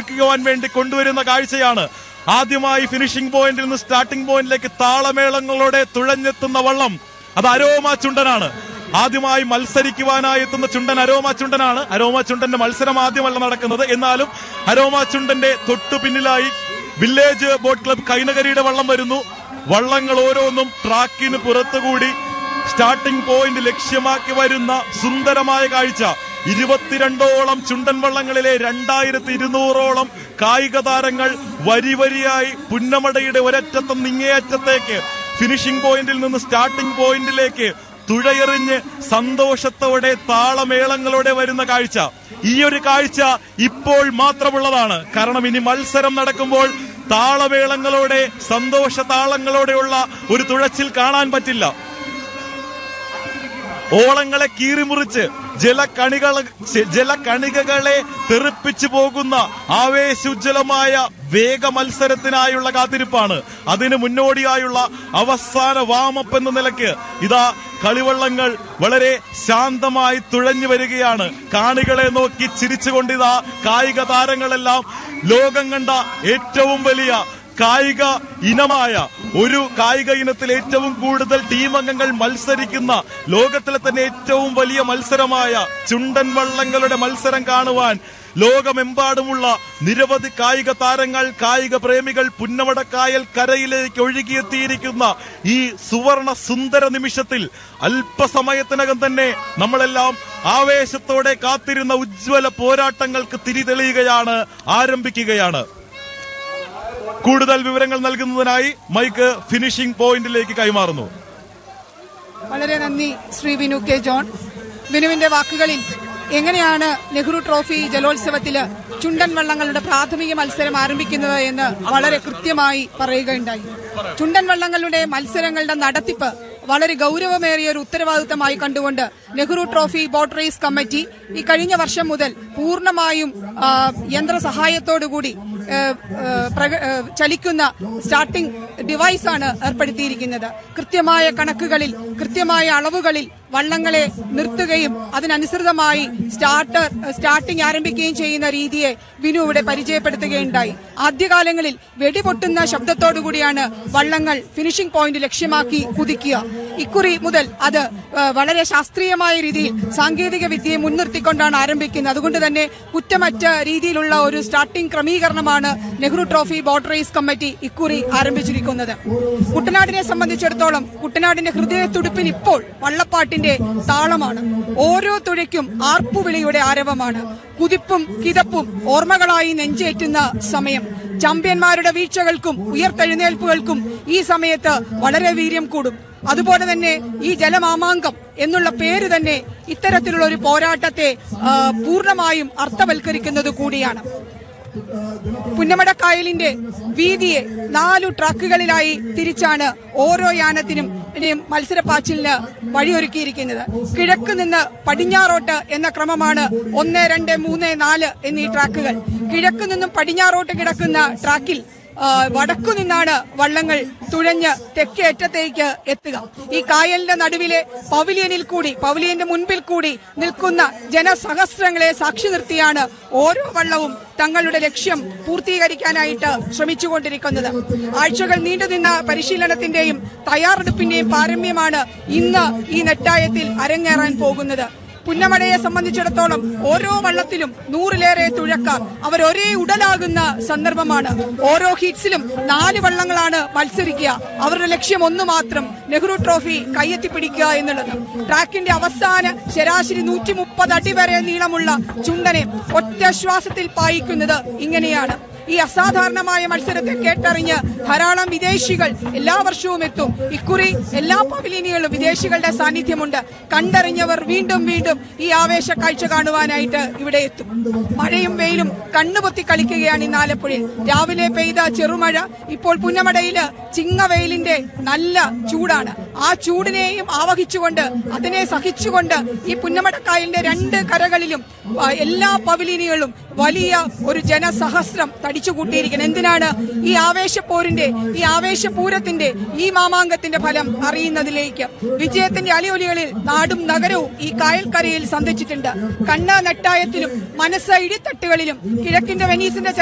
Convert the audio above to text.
തീർക്കുവാൻ വേണ്ടി കൊണ്ടുവരുന്ന കാഴ്ചയാണ് ആദ്യമായി ഫിനിഷിംഗ് പോയിന്റിൽ നിന്ന് സ്റ്റാർട്ടിംഗ് പോയിന്റിലേക്ക് താളമേളങ്ങളോടെ തുഴഞ്ഞെത്തുന്ന വള്ളം അത് അരോമ ചുണ്ടനാണ് ആദ്യമായി മത്സരിക്കുവാനായി എത്തുന്ന ചുണ്ടൻ അരോമ ചുണ്ടനാണ് അരോമ ചുണ്ടന്റെ മത്സരം ആദ്യമല്ല നടക്കുന്നത് എന്നാലും അരോമ ചുണ്ടന്റെ തൊട്ടു പിന്നിലായി വില്ലേജ് ബോട്ട് ക്ലബ് കൈനകരിയുടെ വള്ളം വരുന്നു വള്ളങ്ങൾ ഓരോന്നും ട്രാക്കിന് പുറത്തുകൂടി സ്റ്റാർട്ടിംഗ് പോയിന്റ് ലക്ഷ്യമാക്കി വരുന്ന സുന്ദരമായ കാഴ്ച ഇരുപത്തിരണ്ടോളം ചുണ്ടൻ വള്ളങ്ങളിലെ രണ്ടായിരത്തി ഇരുന്നൂറോളം കായിക താരങ്ങൾ വരി വരിയായി പുന്നമടയുടെ ഒരറ്റത്തും നിങ്ങേയറ്റത്തേക്ക് ഫിനിഷിംഗ് പോയിന്റിൽ നിന്ന് സ്റ്റാർട്ടിംഗ് പോയിന്റിലേക്ക് തുഴയെറിഞ്ഞ് സന്തോഷത്തോടെ താളമേളങ്ങളോടെ വരുന്ന കാഴ്ച ഈ ഒരു കാഴ്ച ഇപ്പോൾ മാത്രമുള്ളതാണ് കാരണം ഇനി മത്സരം നടക്കുമ്പോൾ താളമേളങ്ങളോടെ സന്തോഷ താളങ്ങളോടെയുള്ള ഒരു തുഴച്ചിൽ കാണാൻ പറ്റില്ല ഓളങ്ങളെ കീറിമുറിച്ച് ജലകണികൾ ജലകണികകളെ തെറിപ്പിച്ചു പോകുന്ന ആവേശോജ്വലമായ വേഗ മത്സരത്തിനായുള്ള കാത്തിരിപ്പാണ് അതിന് മുന്നോടിയായുള്ള അവസാന വാമപ്പ് എന്ന നിലയ്ക്ക് ഇതാ കളിവള്ളങ്ങൾ വളരെ ശാന്തമായി തുഴഞ്ഞു വരികയാണ് കാണികളെ നോക്കി ചിരിച്ചുകൊണ്ടിതാ കായിക താരങ്ങളെല്ലാം ലോകം കണ്ട ഏറ്റവും വലിയ കായിക ഇനമായ ഒരു കായിക ഇനത്തിൽ ഏറ്റവും കൂടുതൽ ടീം അംഗങ്ങൾ മത്സരിക്കുന്ന ലോകത്തിലെ തന്നെ ഏറ്റവും വലിയ മത്സരമായ ചുണ്ടൻ വള്ളങ്ങളുടെ മത്സരം കാണുവാൻ ലോകമെമ്പാടുമുള്ള നിരവധി കായിക താരങ്ങൾ കായിക പ്രേമികൾ പുന്നമടക്കായൽ കരയിലേക്ക് ഒഴുകിയെത്തിയിരിക്കുന്ന ഈ സുവർണ സുന്ദര നിമിഷത്തിൽ അല്പസമയത്തിനകം തന്നെ നമ്മളെല്ലാം ആവേശത്തോടെ കാത്തിരുന്ന ഉജ്ജ്വല പോരാട്ടങ്ങൾക്ക് തിരിതെളിയുകയാണ് ആരംഭിക്കുകയാണ് കൂടുതൽ വിവരങ്ങൾ നൽകുന്നതിനായി മൈക്ക് ഫിനിഷിംഗ് പോയിന്റിലേക്ക് കൈമാറുന്നു വളരെ നന്ദി ശ്രീ വിനു കെ ജോൺ വിനുവിന്റെ വാക്കുകളിൽ എങ്ങനെയാണ് നെഹ്റു ട്രോഫി ജലോത്സവത്തില് ചുണ്ടൻ വള്ളങ്ങളുടെ പ്രാഥമിക മത്സരം ആരംഭിക്കുന്നത് എന്ന് വളരെ കൃത്യമായി പറയുകയുണ്ടായി ചുണ്ടൻ വള്ളങ്ങളുടെ മത്സരങ്ങളുടെ നടത്തിപ്പ് വളരെ ഗൗരവമേറിയ ഒരു ഉത്തരവാദിത്തമായി കണ്ടുകൊണ്ട് Nehru trophy boat race committee ഈ കഴിഞ്ഞ വർഷം മുതൽ പൂർണ്ണമായും ആ, യന്ത്ര സഹായത്തോടുകൂടി ഏ, ഏ, പ്രക- ഏ, ചലിക്കുന്ന സ്റ്റാർട്ടിംഗ് ഡിവൈസാണ് ഏർപ്പെടുത്തിയിരിക്കുന്നത് കൃത്യമായ കണക്കുകളിൽ കൃത്യമായ അളവുകളിൽ വള്ളങ്ങളെ നിർത്തുകയും അതിനനുസൃതമായി സ്റ്റാർട്ടർ സ്റ്റാർട്ടിംഗ് ആരംഭിക്കുകയും ചെയ്യുന്ന രീതിയെ വിനു ഇവിടെ പരിചയപ്പെടുത്തുകയുണ്ടായി ആദ്യകാലങ്ങളിൽ വെടിപൊട്ടുന്ന ശബ്ദത്തോടുകൂടിയാണ് വള്ളങ്ങൾ ഫിനിഷിംഗ് പോയിന്റ് ലക്ഷ്യമാക്കി കുതിക്കുക ഇക്കുറി മുതൽ അത് ആ, വളരെ ശാസ്ത്രീയമായ രീതിയിൽ സാങ്കേതിക വിദ്യയെ മുൻനിർത്തിക്കൊണ്ടാണ് ആരംഭിക്കുന്നത് അതുകൊണ്ട് തന്നെ കുറ്റമറ്റ രീതിയിലുള്ള ഒരു സ്റ്റാർട്ടിംഗ് ക്രമീകരണമാണ് Nehru trophy boat race committee ഇക്കുറി ആരംഭിച്ചിരിക്കുന്നത് കുട്ടനാടിനെ സംബന്ധിച്ചിടത്തോളം കുട്ടനാടിന്റെ ഹൃദയത്തുടിപ്പിന് ഇപ്പോൾ വള്ളപ്പാട്ടിന്റെ താളമാണ് ഓരോ തുഴയ്ക്കും ആർപ്പുവിളിയുടെ ആരവമാണ് കുതിപ്പും കിതപ്പും ഓർമ്മകളായി നെഞ്ചേറ്റുന്ന സമയം ചാമ്പ്യന്മാരുടെ വീഴ്ചകൾക്കും ഉയർത്തെഴുന്നേൽപ്പുകൾക്കും ഈ സമയത്ത് വളരെ വീര്യം കൂടും അതുപോലെ തന്നെ ഈ ജലമാമാങ്കം എന്നുള്ള പേര് തന്നെ ഇത്തരത്തിലുള്ള ഒരു പോരാട്ടത്തെ ആ, പൂർണ്ണമായും അർത്ഥവൽക്കരിക്കുന്നത് കൂടിയാണ് പുന്നമടക്കായലിന്റെ വീതിയെ നാലു ട്രക്കുകളിലായി തിരിച്ചാണ് ഓരോ യാനത്തിനും ഇനി മത്സരപ്പാച്ചിലിന് വഴിയൊരുക്കിയിരിക്കുന്നത് കിഴക്ക് നിന്ന് പടിഞ്ഞാറോട്ട് എന്ന ക്രമമാണ് ഒന്ന് രണ്ട് മൂന്ന് നാല് എന്നീ ട്രാക്കുകൾ കിഴക്ക് നിന്നും പടിഞ്ഞാറോട്ട് കിടക്കുന്ന ട്രാക്കിൽ ആ, വടക്കു നിന്നാണ് വള്ളങ്ങൾ തുഴഞ്ഞ് തെക്കേ അറ്റത്തേക്ക് എത്തുക ഈ കായലിന്റെ നടുവിലെ പവലിയനിൽ കൂടി പവലിയന്റെ മുൻപിൽ കൂടി നിൽക്കുന്ന ജനസഹസ്രങ്ങളെ സാക്ഷി നിർത്തിയാണ് ഓരോ വള്ളവും തങ്ങളുടെ ലക്ഷ്യം പൂർത്തീകരിക്കാനായിട്ട് ശ്രമിച്ചുകൊണ്ടിരിക്കുന്നത് ആഴ്ചകൾ നീണ്ടുനിന്ന പരിശീലനത്തിന്റെയും തയ്യാറെടുപ്പിന്റെയും പാരമ്യമാണ് ഇന്ന് ഈ നെട്ടായത്തിൽ അരങ്ങേറാൻ പോകുന്നത് പുന്നമടയെ സംബന്ധിച്ചിടത്തോളം ഓരോ വള്ളത്തിലും നൂറിലേറെ തുഴക്കാർ അവർ ഒരേ ഉടലാകുന്ന സന്ദർഭമാണ് ഓരോ ഹീറ്റ്സിലും നാല് വള്ളങ്ങളാണ് മത്സരിക്കുക അവരുടെ ലക്ഷ്യം ഒന്ന് മാത്രം നെഹ്റു ട്രോഫി കയ്യെത്തിപ്പിടിക്കുക എന്നുള്ളത് ട്രാക്കിന്റെ അവസാന ശരാശരി നൂറ്റി മുപ്പത് അടി വരെ നീളമുള്ള ചുണ്ടനെ ഒറ്റ ശ്വാസത്തിൽ പായിക്കുന്നത് ഇങ്ങനെയാണ് ഈ അസാധാരണമായ മത്സരത്തെ കേട്ടറിഞ്ഞ് ധാരാളം വിദേശികൾ എല്ലാ വർഷവും എത്തും ഇക്കുറി എല്ലാ പവലിയനുകളിലും വിദേശികളുടെ സാന്നിധ്യമുണ്ട് കണ്ടറിഞ്ഞവർ വീണ്ടും വീണ്ടും ഈ ആവേശ കാഴ്ച കാണുവാനായിട്ട് ഇവിടെ എത്തും മഴയും വെയിലും കണ്ണുപൊത്തി കളിക്കുകയാണ് ഇന്ന് ആലപ്പുഴയിൽ രാവിലെ പെയ്ത ചെറുമഴ ഇപ്പോൾ പുന്നമടയില് ചിങ്ങവെയിലിന്റെ നല്ല ചൂടാണ് ആ ചൂടിനെയും ആവഹിച്ചുകൊണ്ട് അതിനെ സഹിച്ചുകൊണ്ട് ഈ പുന്നമടക്കായലിന്റെ രണ്ട് കരകളിലും ആ, എല്ലാ പവലിയനുകളും വലിയ ഒരു ജനസഹസ്രം തടിച്ചുകൂട്ടിയിരിക്കണം എന്തിനാണ് ഈ ആവേശപ്പോരിന്റെ ഈ ആവേശപൂരത്തിന്റെ ഈ മാമാങ്കത്തിന്റെ ഫലം അറിയുന്നതിലേക്ക് വിജയത്തിന്റെ അലിയൊലികളിൽ നാടും നഗരവും ഈ കായൽക്കരയിൽ സന്ധിച്ചിട്ടുണ്ട് കണ്ണ നെട്ടായത്തിലും മനസ്സ് ഇടിത്തട്ടുകളിലും കിഴക്കിന്റെ വെനീസിന്റെ